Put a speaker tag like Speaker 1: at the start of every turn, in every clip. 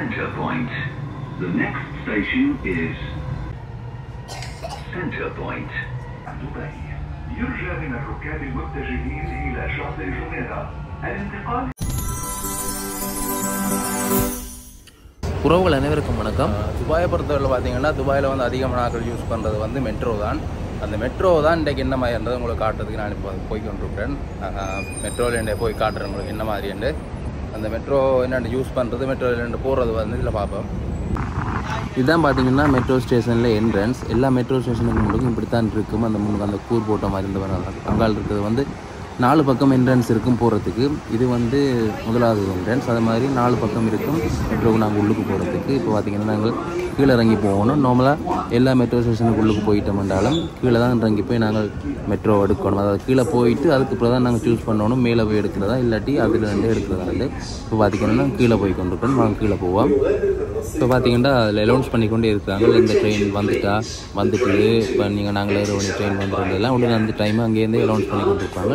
Speaker 1: Center Point. The next station is Center Point. دبي. يرجى من الركاب المتجهين إلى شاطئ جميرة الانتقال
Speaker 2: உறவுகள் அனைவருக்கும் வணக்கம்
Speaker 3: துபாயை பொறுத்தவரை பார்த்தீங்கன்னா துபாயில் வந்து அதிகமான ஆட்கள் யூஸ் பண்ணுறது வந்து மெட்ரோ தான் அந்த மெட்ரோ தான் இன்றைக்கு என்ன மாதிரின்றது உங்களுக்கு காட்டுறதுக்கு நான் இப்போ போய் கொண்டிருக்கிறேன் மெட்ரோவில் போய் காட்டுறேன் உங்களுக்கு என்ன மாதிரின்னு அந்த மெட்ரோ என்னென்னு யூஸ் பண்ணுறது மெட்ரோவில் போகிறது வந்து இதில் பார்ப்போம்
Speaker 2: இதுதான் பார்த்தீங்கன்னா மெட்ரோ ஸ்டேஷனில் என்ட்ரன்ஸ் எல்லா மெட்ரோ ஸ்டேஷனுக்கு முழுக்கும் இப்படித்தான் இருக்கும் அந்த முன்னுக்கு அந்த கூர் போட்ட மாதிரி இருந்து வர அங்கால் இருக்கிறது வந்து நாலு பக்கம் என்ட்ரன்ஸ் இருக்கும் போகிறதுக்கு இது வந்து முதலாவது என்ட்ரன்ஸ் அது மாதிரி நாலு பக்கம் இருக்கும் மெட்ரோவுக்கு நாங்கள் உள்ளுக்கு போகிறதுக்கு இப்போ பார்த்தீங்கன்னா நாங்கள் கீழே இறங்கி போகணும் நார்மலாக எல்லா மெட்ரோ ஸ்டேஷனுக்கு உள்ளுக்கு போயிட்டோம்னாலும் கீழே தான் இறங்கி போய் நாங்கள் மெட்ரோ எடுக்கணும் அதாவது கீழே போயிட்டு அதுக்கு அப்புறம் தான் நாங்கள் சூஸ் பண்ணணும் மேலே போய் எடுக்கிறதா இல்லாட்டி அதில் ரெண்டு எடுக்கிறதா ரெண்டு இப்போ பார்த்தீங்கன்னா கீழே போய் கொண்டிருக்கோம் நாங்கள் கீழே போவோம் இப்போ பார்த்தீங்கன்னா அதில் அலௌன்ஸ் பண்ணிக்கொண்டே இருக்கிறாங்க இந்த ட்ரெயின் வந்துட்டா வந்துட்டு இப்போ நீங்கள் நாங்கள் ஏற வேண்டிய ட்ரெயின் வந்துருந்ததெல்லாம் உடனே அந்த டைம் அங்கேருந்தே அலௌன்ஸ் பண்ணி கொண்டிருப்பாங்க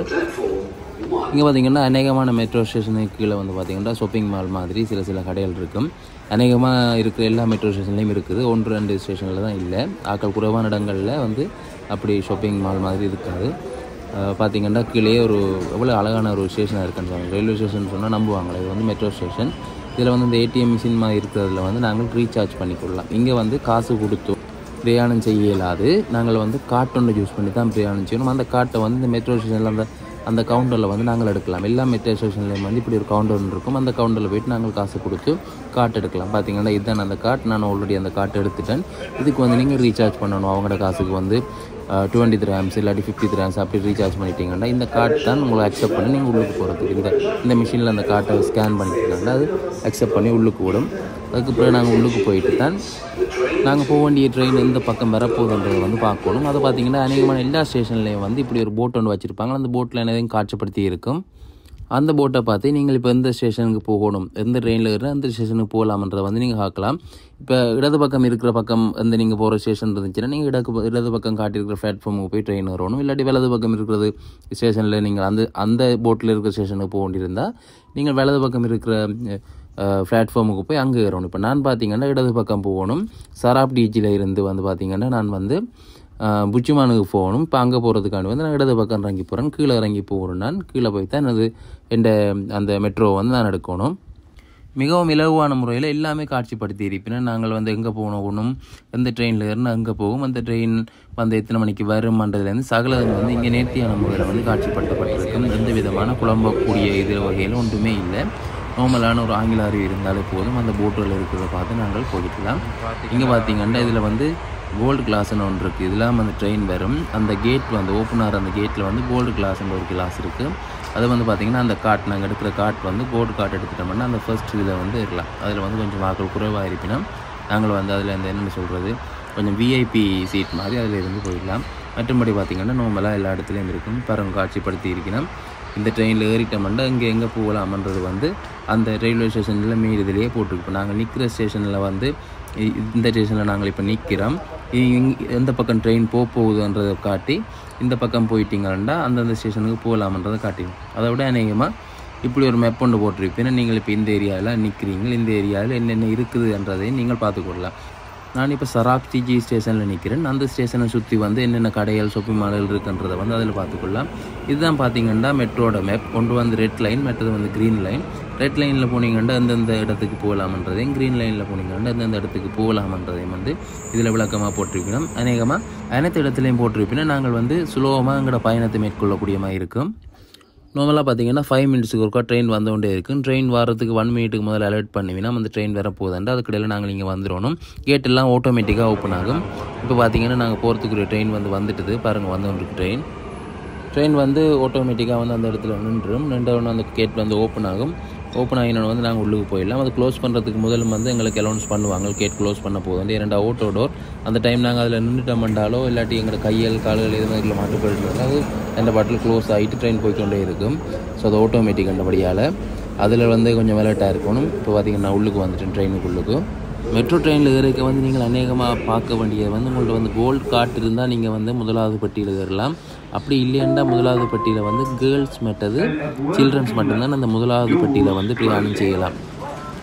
Speaker 2: இங்கே பார்த்தீங்கன்னா அநேகமான மெட்ரோ ஸ்டேஷனுக்கு கீழே வந்து பார்த்தீங்கன்னா ஷாப்பிங் மால் மாதிரி சில சில கடைகள் இருக்கும் அநேகமாக இருக்கிற எல்லா மெட்ரோ ஸ்டேஷன்லேயும் இருக்குது ஒன்று ரெண்டு ஸ்டேஷனில் தான் இல்லை ஆக்கள் குறைவான இடங்களில் வந்து அப்படி ஷாப்பிங் மால் மாதிரி இருக்காது அஹ் பார்த்தீங்கன்னா கீழே ஒரு எவ்வளோ அழகான ஒரு ஸ்டேஷனாக இருக்குன்னு சொல்லுவாங்க ரயில்வே ஸ்டேஷன் சொன்னால் நம்புவாங்களே இது வந்து மெட்ரோ ஸ்டேஷன் இதில் வந்து இந்த ஏடிஎம் மிஷின் மாதிரி இருக்கிறதுல வந்து நாங்கள் ரீசார்ஜ் பண்ணிக்கொள்ளலாம் இங்கே வந்து காசு கொடுத்து பிரயாணம் செய்ய இயலாது நாங்கள் வந்து கார்ட் ஒன்று யூஸ் பண்ணி தான் பிரயாணம் செய்யணும் அந்த கார்ட்டை வந்து இந்த மெட்ரோ ஸ்டேஷனில் அந்த அந்த கவுண்டரில் வந்து நாங்கள் எடுக்கலாம் எல்லா மெட்ரோ ஸ்டேஷன்லேயும் வந்து இப்படி ஒரு கவுண்டர் ஒன்று இருக்கும் அந்த கவுண்டரில் போயிட்டு நாங்கள் காசு கொடுத்து கார்ட் எடுக்கலாம் பார்த்தீங்கன்னா இதுதான் அந்த கார்ட் நான் ஆல்ரெடி அந்த கார்ட் எடுத்துட்டேன் இதுக்கு வந்து நீங்கள் ரீசார்ஜ் பண்ணணும் அவங்களோட காசுக்கு வந்து டுவெண்ட்டி கிராம்ஸ் இல்லாட்டி ஃபிஃப்டி கிராம்ஸ் அப்படி ரீசார்ஜ் பண்ணிட்டீங்கன்னா இந்த கார்டு தான் உங்களை அக்செப்ட் பண்ணி நீங்கள் உள்ளுக்கு போகிறதுக்கு இந்த இந்த மிஷினில் அந்த கார்ட்டை ஸ்கேன் பண்ணிட்டீங்கன்னா அது அக்செப்ட் பண்ணி உள்ளுக்கு விடும் அதுக்கு பிறகு நாங்கள் உள்ளுக்கு போயிட்டு தான் நாங்கள் போக வேண்டிய ட்ரெயின் எந்த பக்கம் வரப்போகுதுன்றதை வந்து பார்க்கணும் அது பார்த்தீங்கன்னா அநேகமான எல்லா ஸ்டேஷன்லேயும் வந்து இப்படி ஒரு போட் ஒன்று வச்சுருப்பாங்க அந்த போட்டில் என்னதையும் காட்சிப்படுத்தி இருக்கும் அந்த போட்டை பார்த்து நீங்கள் இப்போ எந்த ஸ்டேஷனுக்கு போகணும் எந்த ட்ரெயினில் இருக்கிற அந்த ஸ்டேஷனுக்கு போகலாமன்றதை வந்து நீங்கள் பார்க்கலாம் இப்போ இடது பக்கம் இருக்கிற பக்கம் எந்த நீங்கள் போகிற ஸ்டேஷன் இருந்துச்சுன்னா நீங்கள் இடக்கு இடது பக்கம் காட்டியிருக்கிற பிளாட்ஃபார்முக்கு போய் ட்ரெயின் வரணும் இல்லாட்டி வலது பக்கம் இருக்கிறது ஸ்டேஷனில் நீங்கள் அந்த அந்த போட்டில் இருக்கிற ஸ்டேஷனுக்கு போக வேண்டியிருந்தால் நீங்கள் வலது பக்கம் இருக்கிற பிளாட்ஃபார்முக்கு போய் அங்கே ஏறணும் இப்போ நான் பார்த்தீங்கன்னா இடது பக்கம் போகணும் சராப் டிஜியில் இருந்து வந்து பார்த்தீங்கன்னா நான் வந்து புச்சிமானுக்கு போகணும் இப்போ அங்கே போகிறதுக்காண்டி வந்து நான் இடது பக்கம் இறங்கி போகிறேன் கீழே இறங்கி போகிறேன் நான் கீழே போய் தான் அது எந்த அந்த மெட்ரோ வந்து நான் எடுக்கணும் மிகவும் இலகுவான முறையில் எல்லாமே காட்சிப்படுத்தி இருப்பினா நாங்கள் வந்து எங்கே போகணும் எந்த ட்ரெயினில் இருந்து அங்கே போகும் அந்த ட்ரெயின் வந்து எத்தனை மணிக்கு வரும்ன்றதுலேருந்து சகலது வந்து இங்கே நேர்த்தியான முறையில் வந்து காட்சிப்படுத்தப்பட்டிருக்கும் எந்த விதமான குழம்பக்கூடிய இது வகையில் ஒன்றுமே இல்லை நார்மலான ஒரு ஆங்கில அறிவு இருந்தாலே போதும் அந்த போட்டில் இருக்கிறத பார்த்து நாங்கள் போய்க்கலாம் இங்கே பார்த்தீங்கன்னா இதில் வந்து கோல்டு கிளாஸ்னு ஒன்று இருக்குது இதெல்லாம் அந்த ட்ரெயின் வரும் அந்த கேட் வந்து ஓப்பன் ஆகிற அந்த கேட்டில் வந்து கோல்டு கிளாஸ்ன்ற ஒரு கிளாஸ் இருக்குது அது வந்து பார்த்திங்கன்னா அந்த கார்ட் நாங்கள் எடுக்கிற கார்ட் வந்து கோல்டு கார்ட் எடுத்துட்டோம்னா அந்த ஃபர்ஸ்ட் இதில் வந்து இருக்கலாம் அதில் வந்து கொஞ்சம் வாக்கள் குறைவாக இருப்பினா நாங்கள் வந்து அதில் இந்த என்னென்னு சொல்கிறது கொஞ்சம் விஐபி சீட் மாதிரி அதில் இருந்து போயிடலாம் மற்றபடி பார்த்திங்கன்னா நார்மலாக எல்லா இடத்துலையும் இருக்கும் பாருங்க காட்சிப்படுத்தி இருக்கணும் இந்த ட்ரெயினில் ஏறிட்டோம்னா இங்கே எங்கே போகலாமன்றது வந்து அந்த ரயில்வே ஸ்டேஷனில் மீறி இதிலேயே போட்டிருப்போம் நாங்கள் நிற்கிற ஸ்டேஷனில் வந்து இ- இந்த ஸ்டேஷனில் நாங்கள் இப்போ நிற்கிறோம் எந்த பக்கம் ட்ரெயின் போக போகுதுன்றதை காட்டி இந்த பக்கம் போயிட்டீங்கன்னா அந்தந்த ஸ்டேஷனுக்கு போகலாமன்றதை காட்டிடும் அதை விட அநேகமாக இப்படி ஒரு மேப் ஒன்று போட்டிருப்பீங்க நீங்கள் இப்போ இந்த ஏரியாவில் நிற்கிறீங்க இந்த ஏரியாவில் என்னென்ன இருக்குதுன்றதையும் நீங்கள் பார்த்துக்கொள்ளலாம் நான் இப்போ சராப் டிஜி ஸ்டேஷனில் நிற்கிறேன் அந்த ஸ்டேஷனை சுற்றி வந்து என்னென்ன கடைகள் ஷாப்பிங் மால்கள் இருக்குன்றதை வந்து அதில் பார்த்துக்கொள்ளலாம் இதுதான் பார்த்தீங்கன்னா மெட்ரோட மேப் கொண்டு வந்து ரெட் லைன் மற்றது வந்து க்ரீன் லைன் ரெட் லைனில் போனீங்கன்னா எந்தெந்த இடத்துக்கு போகலாமன்றதையும் க்ரீன் லைனில் போனீங்கன்னா எந்தெந்த இடத்துக்கு போகலாமன்றதையும் வந்து இதில் விளக்கமாக போட்டிருக்கணும் அநேகமாக அனைத்து இடத்துலையும் போட்டிருப்பினா நாங்கள் வந்து சுலபமாக எங்களோட பயணத்தை மேற்கொள்ளக்கூடிய மாதிரி இருக்கும் நார்மலாக பார்த்தீங்கன்னா ஃபைவ் மினிட்ஸுக்கு ஒருக்கா ட்ரெயின் வந்து கொண்டே இருக்கும் ட்ரெயின் வரதுக்கு ஒன் மினிட்டுக்கு முதல்ல அலர்ட் பண்ணுவீங்கன்னா அந்த ட்ரெயின் வர போதாண்டு அதுக்கிடையில் நாங்கள் இங்கே வந்துடணும் கேட் எல்லாம் ஆட்டோமேட்டிக்காக ஓப்பன் ஆகும் இப்போ பார்த்தீங்கன்னா நாங்கள் போகிறதுக்குரிய ட்ரெயின் வந்து வந்துட்டுது பாருங்கள் வந்து கொண்டிருக்கு ட்ரெயின் ட்ரெயின் வந்து ஆட்டோமேட்டிக்காக வந்து அந்த இடத்துல நின்றும் நின்ற உடனே அந்த கேட் வந்து ஓப்பன் ஆகும் ஓப்பன் ஆகினோட வந்து நாங்கள் உள்ளுக்கு போயிடலாம் அது க்ளோஸ் பண்ணுறதுக்கு முதல்ல வந்து எங்களுக்கு அலௌன்ஸ் பண்ணுவாங்க கேட் க்ளோஸ் பண்ண போகுது இரண்டா ஓட்டோ டோர் அந்த டைம் நாங்கள் அதில் நின்றுட்டோம்ண்டாலோ இல்லாட்டி எங்களோட கையல் கால்கள் இது மாதிரி மாட்டு போயிட்டு அது அந்த பாட்டில் க்ளோஸ் ஆகிட்டு ட்ரெயின் போய்க்கொண்டே இருக்கும் ஸோ அது ஆட்டோமேட்டிக் அந்தபடியால் அதில் வந்து கொஞ்சம் விளையாட்டாக இருக்கணும் இப்போ பார்த்தீங்கன்னா நான் உள்ளுக்கு வந்துட்டேன் ட்ரெயினுக்குள்ளுக்கு மெட்ரோ ட்ரெயினில் ஏறிக்க வந்து நீங்கள் அநேகமாக பார்க்க வேண்டியது வந்து உங்கள்ட்ட வந்து கோல்டு கார்டு இருந்தால் நீங்கள் வந்து முதலாவது பட்டியலில் ஏறலாம் அப்படி இல்லையண்டா முதலாவது பட்டியலில் வந்து கேர்ள்ஸ் மற்றது சில்ட்ரன்ஸ் மட்டும்தான் அந்த முதலாவது பட்டியலில் வந்து பிரயாணம் செய்யலாம்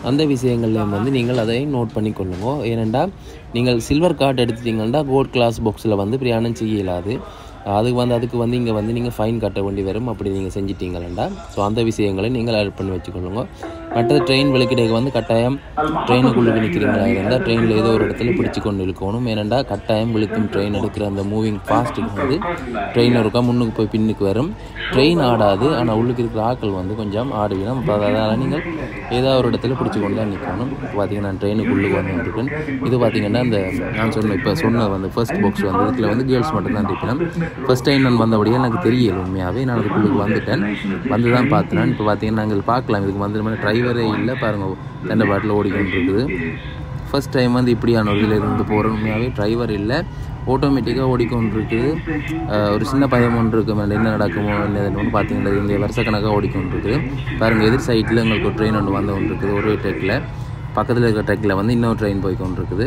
Speaker 2: அந்த விஷயங்கள்லையும் வந்து நீங்கள் அதை நோட் பண்ணி கொள்ளுங்க ஏனென்றால் நீங்கள் சில்வர் கார்டு எடுத்துட்டீங்கன்னா கோல்ட் கிளாஸ் பாக்ஸில் வந்து பிரயாணம் செய்ய இயலாது அதுக்கு வந்து அதுக்கு வந்து இங்கே வந்து நீங்கள் ஃபைன் கட்ட வேண்டி வரும் அப்படி நீங்கள் செஞ்சிட்டீங்களா ஸோ அந்த விஷயங்களை நீங்கள் ஆட் பண்ணி வச்சுக்கொள்ளுங்க மற்றது ட்ரெயின் வெளிக்கிடைக்கு வந்து கட்டாயம் ட்ரெயினுக்குள்ளே நிற்கிறீங்களா இருந்தால் ட்ரெயினில் ஏதோ ஒரு இடத்துல பிடிச்சு கொண்டு இழுக்கணும் ஏனெண்டா கட்டாயம் விழுக்கும் ட்ரெயின் எடுக்கிற அந்த மூவிங் ஃபாஸ்ட்டுக்கு வந்து ட்ரெயின் இருக்கா முன்னுக்கு போய் பின்னுக்கு வரும் ட்ரெயின் ஆடாது ஆனால் உள்ளுக்கு இருக்கிற ஆட்கள் வந்து கொஞ்சம் ஆடுவிடும் அப்போ அதனால் நீங்கள் ஏதாவது ஒரு இடத்துல பிடிச்சி கொண்டு தான் நிற்கணும் இப்போ பார்த்தீங்கன்னா நான் ட்ரெயினுக்குள்ளுக்கு வந்துருக்கேன் இது பார்த்தீங்கன்னா அந்த நான் சொன்ன இப்போ சொன்ன அந்த ஃபர்ஸ்ட் பாக்ஸ் வந்து இதில் வந்து கேர்ள்ஸ் மட்டும் தான் இருப்பினும் ஃபர்ஸ்ட் டைம் நான் வந்தபடியே எனக்கு தெரியல உண்மையாகவே நான் அதுக்குள்ளுக்கு வந்துட்டேன் வந்து தான் பார்த்தேன் இப்போ பார்த்தீங்கன்னா நாங்கள் பார்க்கலாம் இதுக்கு வந்து மாதிரி டிரைவரே இல்லை பாருங்கள் தண்டை பாட்டில் ஓடிக்கிட்டு இருக்குது ஃபர்ஸ்ட் டைம் வந்து இப்படியான ஒரு இதில் இருந்து போகிற உண்மையாகவே டிரைவர் இல்லை ஆட்டோமேட்டிக்காக ஓடிக்கொண்டு இருக்குது அஹ் ஒரு சின்ன பயம் ஒன்று இருக்கும் அதில் என்ன நடக்குமோ என்னதுன்னு பார்த்தீங்கன்னா இங்கே வருஷக்கணக்காக ஓடிக்கொண்டு இருக்குது பாருங்கள் எதிர் சைட்டில் எங்களுக்கு ஒரு ட்ரெயின் ஒன்று வந்து கொண்டு இருக்குது ஒரே ட்ரெக்கில் பக்கத்தில் இருக்கிற ட்ரெக்கில் வந்து இன்னொரு ட்ரெயின் போய் கொண்டு இருக்குது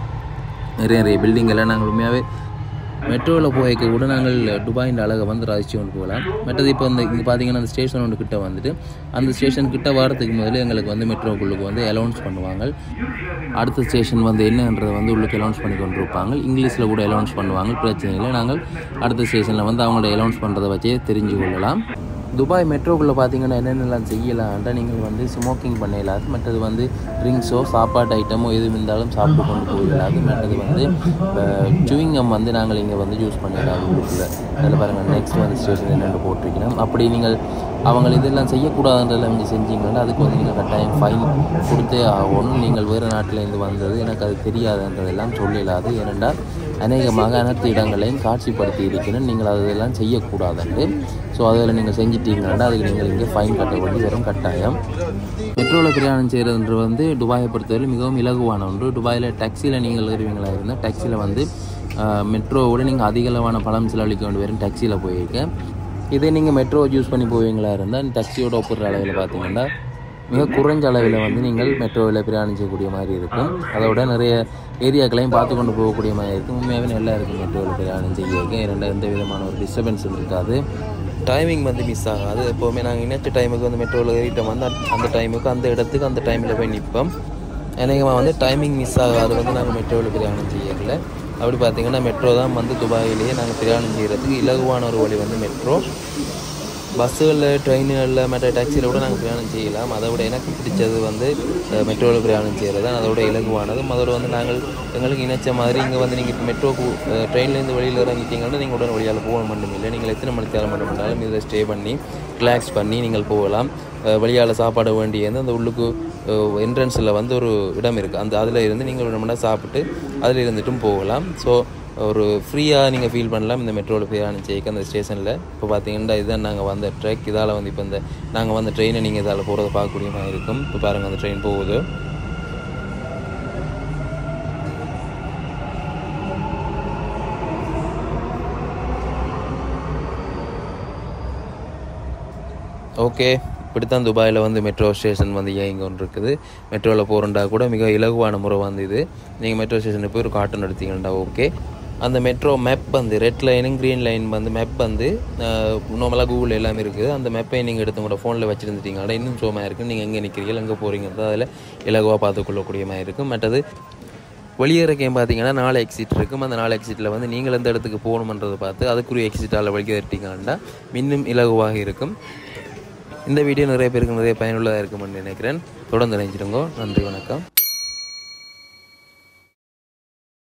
Speaker 2: நிறைய நிறைய பில்டிங் எல்லாம் நாங்கள் உண்மையாகவே மெட்ரோவில் போய்க்க கூட நாங்கள் துபாயின் அழகை வந்து ரசித்து கொண்டு போகலாம் மற்றது இப்போ இந்த இங்கே பார்த்தீங்கன்னா அந்த ஸ்டேஷன் ஒன்று கிட்ட வந்துட்டு அந்த ஸ்டேஷன் கிட்ட வரதுக்கு முதல்ல எங்களுக்கு வந்து மெட்ரோக்குள்ளுக்கு வந்து அலௌன்ஸ் பண்ணுவாங்க அடுத்த ஸ்டேஷன் வந்து என்னன்றதை வந்து உள்ளுக்கு அலௌன்ஸ் பண்ணி கொண்டு இருப்பாங்க இங்கிலீஷில் கூட அலௌன்ஸ் பண்ணுவாங்க பிரச்சனை இல்லை நாங்கள் அடுத்த ஸ்டேஷனில் வந்து அவங்களோட அலௌன்ஸ் பண்ணுறதை வச்சே தெரிஞ்சு கொள்ளலாம் துபாய் மெட்ரோக்குள்ளே பார்த்தீங்கன்னா என்னென்னலாம் செய்யலாம்ன்றா நீங்கள் வந்து ஸ்மோக்கிங் பண்ண இயலாது மற்றது வந்து ட்ரிங்க்ஸோ சாப்பாட்டு ஐட்டமோ எது இருந்தாலும் சாப்பிட்டு கொண்டு போக இயலாது மற்றது வந்து சுவிங்கம் வந்து நாங்கள் இங்கே வந்து யூஸ் பண்ணிடலாம் உள்ளுக்குள்ள அதில் பாருங்கள் நெக்ஸ்ட் வந்து ஸ்டேஷன் என்னென்னு போட்டிருக்கணும் அப்படி நீங்கள் அவங்க இதெல்லாம் செய்யக்கூடாதுன்றதெல்லாம் நீங்கள் செஞ்சீங்கன்னா அதுக்கு வந்து நீங்கள் கட்டாயம் ஃபைன் கொடுத்தே ஆகணும் நீங்கள் வேறு நாட்டிலேருந்து வந்தது எனக்கு அது தெரியாதுன்றதெல்லாம் சொல்லலாது ஏனென்றால் அநேகமாக அனைத்து இடங்களையும் காட்சிப்படுத்தி இருக்கணும் நீங்கள் அதெல்லாம் செய்யக்கூடாதுண்டு ஸோ அதில் நீங்கள் செஞ்சிட்டீங்கன்னா அதுக்கு நீங்கள் இங்கே ஃபைன் கட்ட வேண்டி வரும் கட்டாயம் மெட்ரோவில் பிரயாணம் செய்கிறதுன்றது வந்து துபாயை பொறுத்தவரை மிகவும் இலகுவான ஒன்று துபாயில் டாக்ஸியில் நீங்கள் ஏறுவீங்களா இருந்தால் டாக்ஸியில் வந்து மெட்ரோவோட நீங்கள் அதிக அளவான பணம் செலவழிக்க வேண்டி வரும் டாக்ஸியில் போயிருக்கேன் இதே நீங்கள் மெட்ரோ யூஸ் பண்ணி போவீங்களா இருந்தால் டாக்ஸியோட ஒப்புற அளவில் பார்த்தீங்கன்னா மிக குறைஞ்ச அளவில் வந்து நீங்கள் மெட்ரோவில் பிரயாணம் செய்யக்கூடிய மாதிரி இருக்கும் அதோட நிறைய ஏரியாக்களையும் பார்த்து கொண்டு போகக்கூடிய மாதிரி இருக்கும் உண்மையாகவே நல்லா இருக்கும் மெட்ரோவில் பிரயாணம் செய்ய இரண்டு எந்த விதமான ஒரு டிஸ்டர்பன்ஸும் இருக்காது டைமிங் வந்து மிஸ் ஆகாது எப்போவுமே நாங்கள் நினைச்ச டைமுக்கு வந்து மெட்ரோவில் ஏறிட்டோம் வந்து அந்த- அந்த டைமுக்கு அந்த இடத்துக்கு அந்த டைமில் போய் நிற்போம் அநேகமாக வந்து டைமிங் மிஸ் ஆகாது வந்து நாங்கள் மெட்ரோவில் பிரயாணம் செய்யல அப்படி பார்த்தீங்கன்னா மெட்ரோ தான் வந்து துபாயிலேயே நாங்கள் பிரயாணம் செய்கிறதுக்கு இலகுவான ஒரு வழி வந்து மெட்ரோ பஸ்ஸுகளில் ட்ரெயின்களில் மற்ற டாக்ஸியில் கூட நாங்கள் பிரயாணம் செய்யலாம் அதை விட எனக்கு பிடிச்சது வந்து மெட்ரோவில் பிரயாணம் செய்கிறது தான் அதோட இலகுவானதும் அதோட வந்து நாங்கள் எங்களுக்கு இணைச்ச மாதிரி இங்கே வந்து நீங்கள் மெட்ரோக்கு ட்ரெயின்லேருந்து வெளியில் இறங்கிட்டீங்கன்னா நீங்கள் உடனே வழியால் போக மட்டும் இல்லை நீங்கள் எத்தனை மணிக்கு தேவை மட்டும் பண்ணாலும் இதில் ஸ்டே பண்ணி ரிலாக்ஸ் பண்ணி நீங்கள் போகலாம் வழியால் சாப்பாடு வேண்டியது அந்த உள்ளுக்கு என்ட்ரன்ஸில் வந்து ஒரு இடம் இருக்குது அந்த அதில் இருந்து நீங்கள் ஒரு மணி சாப்பிட்டு அதில் இருந்துட்டும் போகலாம் ஸோ ஒரு ஃப்ரீயாக நீங்கள் ஃபீல் பண்ணலாம் இந்த மெட்ரோவில் பிரயாணம் செய்ய அந்த ஸ்டேஷனில் இப்போ பார்த்தீங்கன்னா இதுதான் நாங்கள் வந்த ட்ரெக் இதால் வந்து இப்போ இந்த நாங்கள் வந்த ட்ரெயினை நீங்கள் இதால் போகிறத பார்க்கக்கூடிய மாதிரி இருக்கும் இப்போ பாருங்கள் அந்த ட்ரெயின் போகுது ஓகே இப்படித்தான் துபாயில் வந்து மெட்ரோ ஸ்டேஷன் வந்து இயங்கி கொண்டு இருக்குது மெட்ரோவில் போகிறண்டா கூட மிக இலகுவான முறை வந்து இது நீங்கள் மெட்ரோ ஸ்டேஷனுக்கு போய் ஒரு காட்டன் எடுத்தீங்கன்னா ஓகே அந்த மெட்ரோ மேப் வந்து ரெட் லைனும் க்ரீன் லைன் வந்து மேப் வந்து நார்மலாக கூகுள் எல்லாமே இருக்குது அந்த மேப்பை நீங்கள் எடுத்து உங்களோட ஃபோனில் வச்சுருந்துட்டீங்கன்னா இன்னும் சோமாக இருக்குது நீங்கள் எங்கே நிற்கிறீங்க எங்கே போகிறீங்க அதில் இலகுவாக பார்த்துக்கொள்ளக்கூடிய மாதிரி இருக்கும் மற்றது வெளியேறக்கையும் பார்த்தீங்கன்னா நாலு எக்ஸிட் இருக்கும் அந்த நாலு எக்ஸிட்டில் வந்து நீங்கள் எந்த இடத்துக்கு போகணுன்றதை பார்த்து அதுக்குரிய எக்ஸிட்டால் வெளியேறிட்டீங்கன்னா இன்னும் இலகுவாக இருக்கும் இந்த வீடியோ நிறைய பேருக்கு நிறைய பயனுள்ளதாக இருக்கும்னு நினைக்கிறேன் தொடர்ந்து நினைச்சிடுங்க நன்றி வணக்கம்